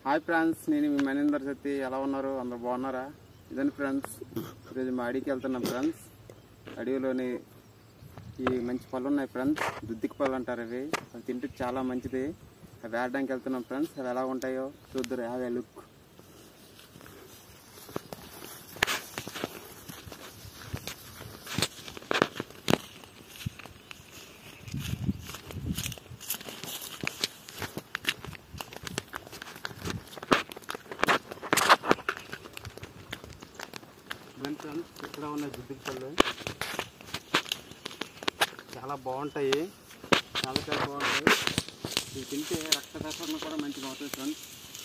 Hi friends నేను మీ మనేందర్ సత్తి ఎలా ఉన్నారు అందరు బాగున్నారా ఇదండి ఫ్రెండ్స్ ఈరోజు మా అడవికి వెళ్తున్నాం ఫ్రెండ్స్ అడవిలోని ఈ మంచి పళ్ళు ఉన్నాయి ఫ్రెండ్స్ దుద్దికి పళ్ళు అంటారు అవి అవి తింటే చాలా మంచిది అవి ఆడడానికి వెళ్తున్నాం ఫ్రెండ్స్ అవి ఎలా ఉంటాయో చూద్దరు హ్యావ్ ఏ లుక్ ఇవన్నీ ఫ్రెండ్స్ ఇక్కడ ఉన్నాయి దుద్దికి పళ్ళు చాలా బాగుంటాయి చాలా చాలా బాగుంటాయి ఇవి తింటే రక్త ప్రసరణ కూడా మంచిగా అవుతుంది ఫ్రెండ్స్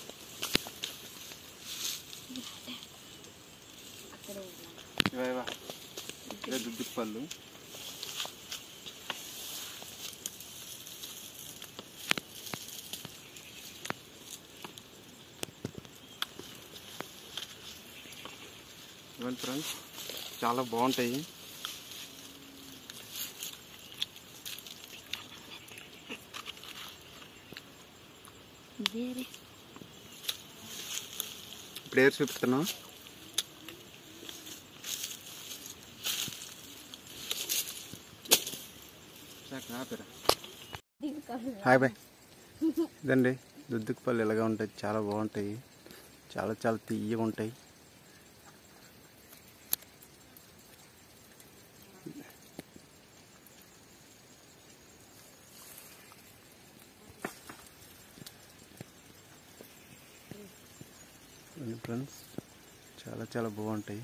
ఇవే ఇవే దుద్దికి పళ్ళు ఇవన్నీ ఫ్రెండ్స్ చాలా బాగుంటాయి ఇప్పుడు ఏరు చూపిస్తున్నాం హాయ్ బాయ్ ఇదండి దుద్దుకు పళ్ళు ఇలాగా ఉంటాయి చాలా బాగుంటాయి చాలా చాలా తీయగా ఉంటాయి ఫ్రెండ్స్ చాలా చాలా బాగుంటాయి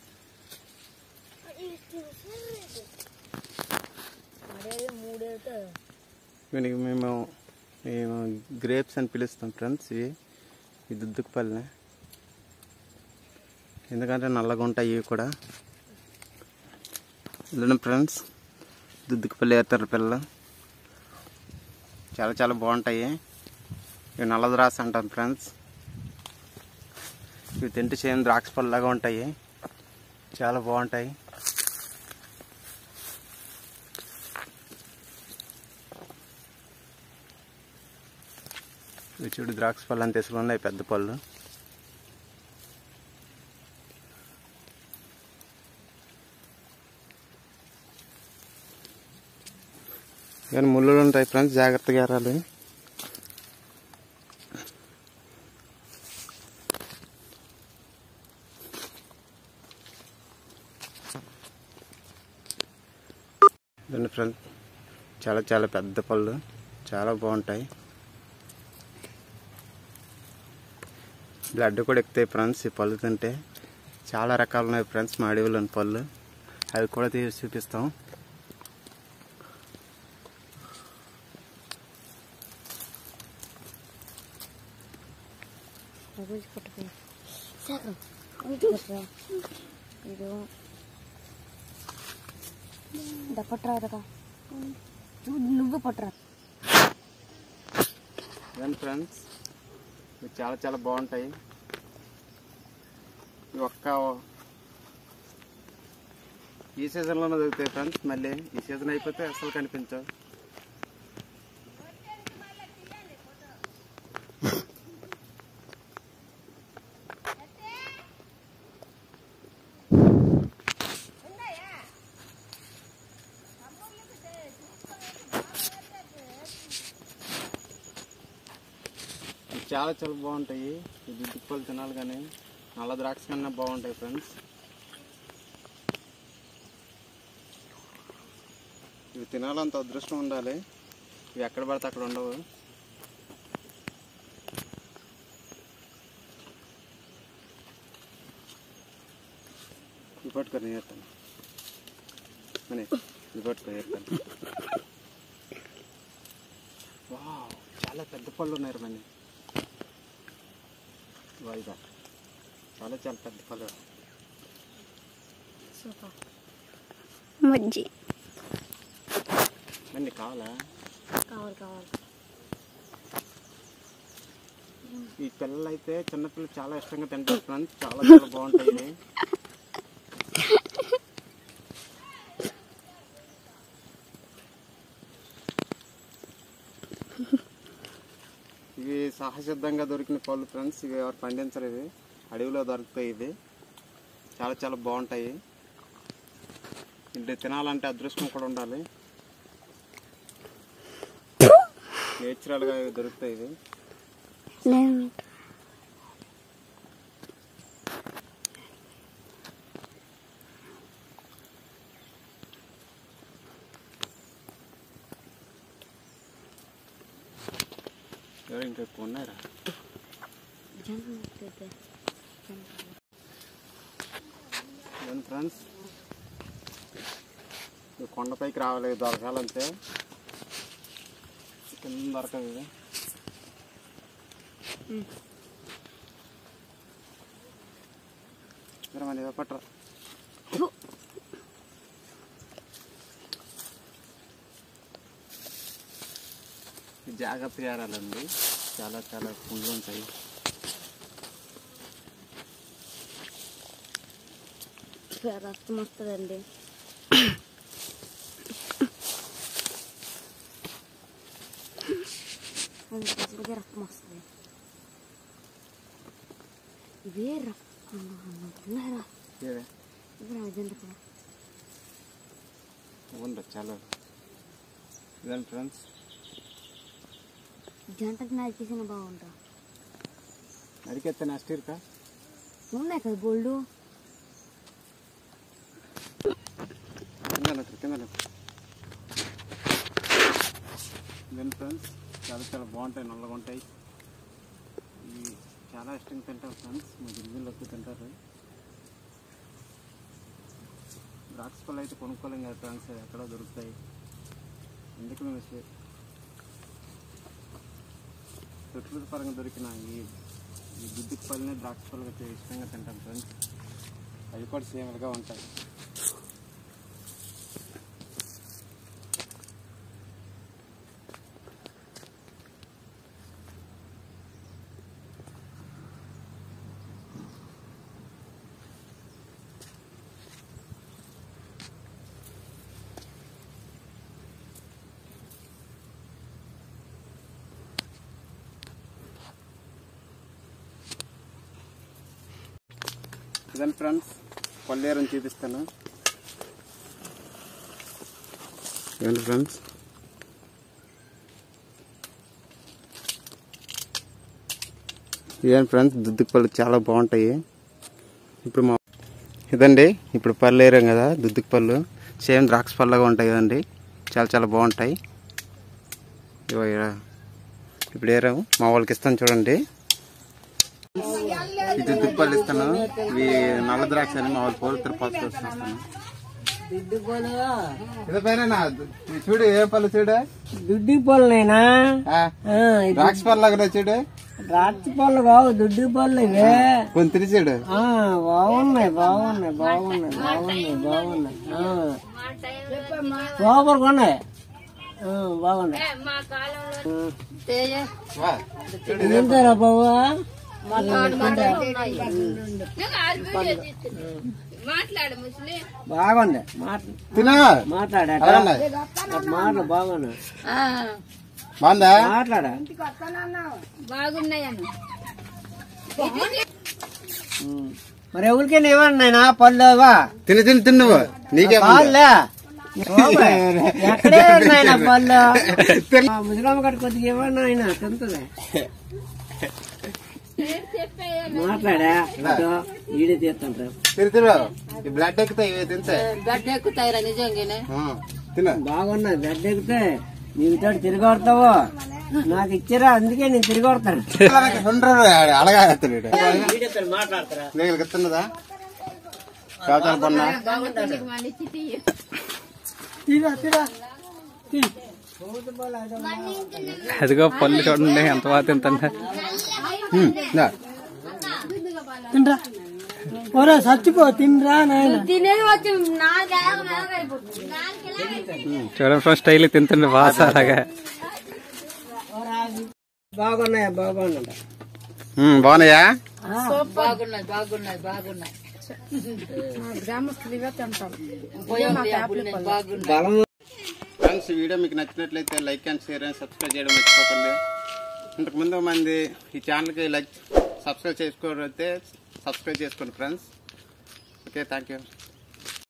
వీనికి మేము మేము గ్రేప్స్ అని పిలుస్తాం ఫ్రెండ్స్ ఇవి ఈ దుద్దుకు పళ్ళని ఎందుకంటే నల్లగా ఉంటాయి ఇవి కూడా ఇదండి ఫ్రెండ్స్ దుద్దుకు పళ్ళు ఏరుతారు పిల్లలు చాలా చాలా బాగుంటాయి ఇవి నల్ల ద్రాస అంటాం ఫ్రెండ్స్ ఇవి తింటే సేమ్ ద్రాక్ష పళ్ళలాగా ఉంటాయి చాలా బాగుంటాయి ఇవి చూడు ద్రాక్ష పళ్ళు అంత ఇసులు ఉన్నాయి పెద్ద పళ్ళు కానీ ముళ్ళులు ఉంటాయి ఫ్రెండ్స్ జాగ్రత్తగా ఎరాలి ఇదండి ఫ్రెండ్స్ చాలా చాలా పెద్ద పళ్ళు చాలా బాగుంటాయి బ్లడ్ కూడా ఎక్కుతాయి ఫ్రెండ్స్ ఈ పళ్ళు తింటే చాలా రకాలు ఉన్నాయి ఫ్రెండ్స్ మా అడవిలోని పళ్ళు అవి కూడా తీసి చూపిస్తాం ಇದು ಪಟ್ರ ಅದಕ್ಕ నువ్వు పట్టరా ఇదండి ఫ్రెండ్స్ ఇవి చాలా చాలా బాగుంటాయి ఇవి ఒక్క ఈ సీజన్లోనే దొరుకుతాయి ఫ్రెండ్స్ మళ్ళీ ఈ సీజన్ అయిపోతే అసలు కనిపించవు ఇవి చాలా చాలా బాగుంటాయి ఇది దుప్పలు తినాలి కానీ నల్ల ద్రాక్ష కన్నా బాగుంటాయి ఫ్రెండ్స్ ఇవి తినాలంత అదృష్టం ఉండాలి ఇవి ఎక్కడ పడితే అక్కడ ఉండవు ఇవి పట్టుకొని చేస్తాను అని ఇవి పట్టుకొని చేస్తాను వావ్ చాలా పెద్ద పళ్ళు ఉన్నాయి మని వాయిదా చాలా చాలా పెద్ద పళ్ళు సూపర్ మజ్జి మన్ని కావాలా కావాలి కావాలి ఈ పిల్లలు అయితే చిన్నపిల్లలు చాలా ఇష్టంగా తింటారు ఫ్రెండ్స్ చాలా చాలా బాగుంటాయి ఇవి. ఇవి సహసిద్ధంగా దొరికిన పళ్ళు ఫ్రెండ్స్ ఇవి ఎవరు పండించరు ఇవి అడవిలో దొరుకుతాయి ఇది చాలా చాలా బాగుంటాయి ఇంటి తినాలంటే అదృష్టం కూడా ఉండాలి నేచురల్గా ఇవి దొరుకుతాయి ఇవి నేను ఎవరు ఇంకా ఎక్కువ ఉన్నారా ఏం ఫ్రెండ్స్ ఈ కొండపైకి రావాలి దొరకాలంటే కింద దొరకదు ఇది ఇద్దరు మంది పట్టరా జాగ్రత్తగా ఏరాలండి చాలా చాలా పుండ్లు ఉంటాయి రక్తం వస్తుందండి అది నిజంగా రక్తం వస్తుంది ఇవే రక్తం ఉన్నారా ఏవే ఇప్పుడు అదండి కదా ఉండదు చాలా ఇదండి ఫ్రెండ్స్ జంటకు నరికేసిన బాగుంటా అడిగితే నెక్స్ట్ ఇయర్కా ఉన్నాయి కదా బోల్డు కింద నెట్టు, కింద నెట్టు. ఇదండి ఫ్రెండ్స్ చాలా చాలా బాగుంటాయి నల్లగా ఉంటాయి ఇవి చాలా ఇష్టంగా తింటారు ఫ్రెండ్స్ మా గిరిజనులు ఎక్కువ తింటారు ద్రాక్ష పళ్ళు అయితే కొనుక్కోలేం కదా ఫ్రెండ్స్ ఎక్కడో దొరుకుతాయి అందుకు మేము ఇస్తే- ప్రకృతి పరంగా దొరికిన ఈ ఈ దుద్దికి పళ్ళని ద్రాక్ష పళ్ళు అయితే ఇష్టంగా తింటాం ఫ్రెండ్స్ అవి కూడా సేమ్గా ఉంటాయి ఇదండి ఫ్రెండ్స్ కొల్లేరని చూపిస్తాను ఇదండి ఫ్రెండ్స్ ఇదండి ఫ్రెండ్స్ దుద్దుకు పళ్ళు చాలా బాగుంటాయి ఇప్పుడు మా ఇదండి ఇప్పుడు పళ్ళు ఏరాం కదా దుద్దుకు పళ్ళు సేమ్ ద్రాక్ష పళ్ళగా ఉంటాయి కదండి చాలా చాలా బాగుంటాయి ఇగో ఈడ. ఇప్పుడు ఏరాము మా వాళ్ళకి ఇస్తాను చూడండి ఇది దుప్పలు ఇస్తాను ఇవి నల్ల ద్రాక్ష అని మా వాళ్ళు పోలు తిరుపతి వస్తాను ఇది పైన చూడు ఏ పళ్ళు చూడు దుడ్డి పళ్ళైనా ఆ, ద్రాక్ష పళ్ళు లాగా చూడు రాత్రి పళ్ళు కావు దుడ్డి పళ్ళు ఇవే కొంచెం తిరిగి చూడు ఆ, బాగున్నాయి బాగున్నాయి బాగున్నాయి బాగున్నాయి బాగున్నాయి ఆ. సూపర్గా ఉన్నాయి ఆ, బాగున్నాయి వా. తింటారా బాబు బాగుంది మాట్లా తినా మాట్లాడా అలాగే. మాటలు బాగున్నాయి బాగుందా మాట్లాడా ఉమ్. మరి ఎవరికైనా ఇవ్వండి నాయనా పళ్ళు ఇవ్వా తిని తిని తిని నువ్వు నీకే పాలే ఎక్కడే ఉన్నాయన పళ్ళు ఆ ముసలమ్మ గడి కొద్దిగా ఇవ్వండి ఆయన తింటుంది మాట్లాడా అదో ఈడే తీస్తుంటారు తిని తిను ఈ బ్లడ్ ఎక్కుతాయి ఇవి తింటే గడ్డ ఎక్కుతాయిరా నిజంగానే ఆ, తిను బాగున్నాయి బెడ్ ఎక్కితే నీకు తోటి తిరిగి కొడతావు నాకు ఇచ్చారా అందుకే నేను తిరిగి కొడతాను అలాగా ఎత్తాడు మాట్లాడతారా నీకు ఎత్తున్నదా కావతాను పన్నా తీరా తీరా అదిగో పళ్ళు చూడండి ఎంత బాగా తింటుందా తినరా ఓరా చచ్చిపో తినరా నాయన తినేది వచ్చి నాలుగు చూడండి ఫ్రెండ్స్ స్టైల్ తింటుండే వాస అలాగా బాగున్నాయి బాగున్నాయి బాగున్నాయా బాగున్నాయి బాగున్నాయి బాగున్నాయి గ్రామస్తులుగా తింటాం బాగున్నాయి బాగున్నాయి బలం ఫ్రెండ్స్ ఈ వీడియో మీకు నచ్చినట్లయితే like and share and subscribe చేయడం మర్చిపోకండి ఇంతకుముందు మంది ఈ ఛానల్కి లైక్ సబ్స్క్రైబ్ చేసుకోకపోతే సబ్స్క్రైబ్ చేసుకోండి ఫ్రెండ్స్ ఓకే థ్యాంక్ యూ